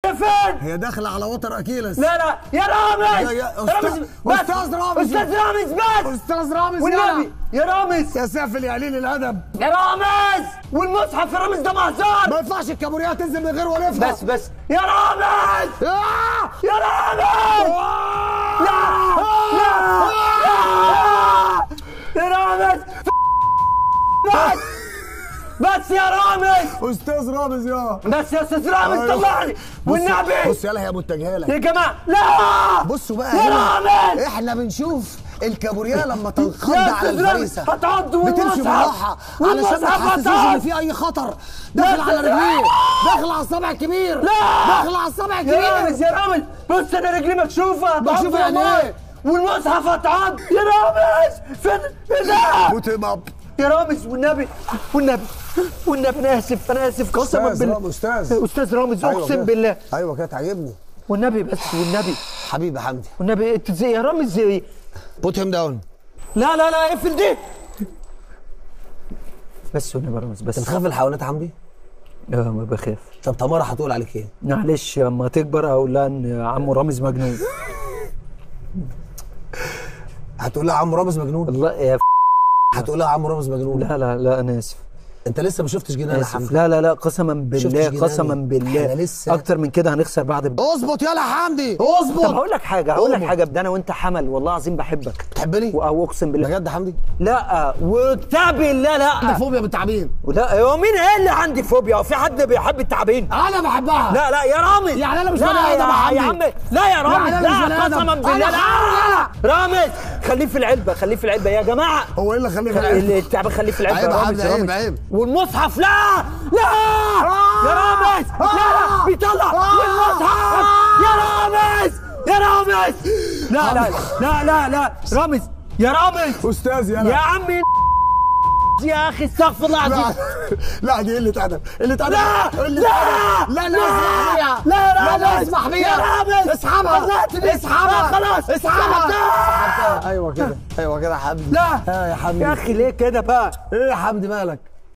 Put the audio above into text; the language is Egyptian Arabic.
فين هي داخله على وتر اكيلس لا لا يا رامز يا- يا أستاذ- رامز بس. أستاذ رامز. استاذ رامز بس استاذ رامز والنبي يا رامز يا سافل يا قليل الادب يا رامز والمصحف يا رامز ده مهزار ما ينفعش الكابوريات تنزل من غير ولفها بس بس يا رامز آه! يا رامز لا لا يا رامز بس بس يا رامز استاذ رامز يا بس يا استاذ رامز أيوه. طلعني بص- والنبي بص يلا هي متجهه لك يا جماعه لا بصوا بقى يا هنا رامز احنا بنشوف الكابوريا لما تنخض يا على أستاذ رامز، الفريسه هتعض بتمشي والمصحف بالراحه علشان ما والمصحف تحسسوش هتعض. ان في اي خطر داخل على رجليه داخل على الصابع الكبير لا داخل على الصابع يا الكبير رامز يا رامز بص انا رجلي مكشوفه مكشوفة بعض يعني والله. إيه؟ والمصحف هتعض يا رامز فين ايه ده بوتيم اب يا رامز والنبي والنبي والنبي انا اسف انا اسف قسما أستاذ بالله رامز، أستاذ. استاذ رامز أيوة اقسم كده. بالله ايوه كده تعجبني والنبي بس والنبي حبيبي حمدي والنبي انت زي يا رامز زي بوت هيم داون لا لا لا اقفل دي بس والنبي يا رامز بس انت بتخاف من الحيوانات يا حمدي اه ما بخاف طب تمارا هتقول عليك ايه معلش اما تكبر اقول لها ان عمو رامز مجنون هتقول لها عم رامز مجنون الله يا ف... هتقول لها عم رامز مجنون لا لا لا انا اسف انت لسه ما شفتش جنان يا اسف حمدي لا لا لا قسما بالله جناني؟ قسما بالله احنا لسه- اكتر من كده هنخسر بعد ب... اظبط يلا يا حمدي طب اظبط هقول لك حاجه هقول لك أؤمر. حاجه بدنا انا وانت حمل والله العظيم بحبك بتحبني و- او اقسم بالله بجد يا حمدي لا وكتاب الله لا عندك فوبيا من التعابين لا هو مين قال لي عندي فوبيا هو في حد بيحب التعابين انا بحبها لا لا يا رامز يعني أنا مش لا بني آدم يا يا, حمدي. يا عم لا يا رامز يعني أنا مش لا بني آدم. قسما بالله أنا لا حر رامز خليه في العلبه خليه في العلبه يا جماعه هو ايه اللي خليه في خلي- العلبة؟ التعبان خليه في العلبه عيب يا يا رامز حمدي، يا عيب، رامز. عيب. والمصحف لا لا يا رامز لا لا بيطلع والمصحف يا رامز يا رامز لا لا لا لا لا رامز يا رامز استاذ يا يلا عمي يا اخي استغفر الله لا العظيم لا دي قله ادب قله ادب لا قلة لا أدب. لا لا اسمح بيها لا يا لا لا رامز اسمح يا بيها رامز اسحبها طلعتني. اسحبها لا، خلاص اسحبها سحبتها. ايوه كده ايوه كده يا حمدي لا اه يا حمدي يا اخي ليه كده بقى ايه يا حمدي مالك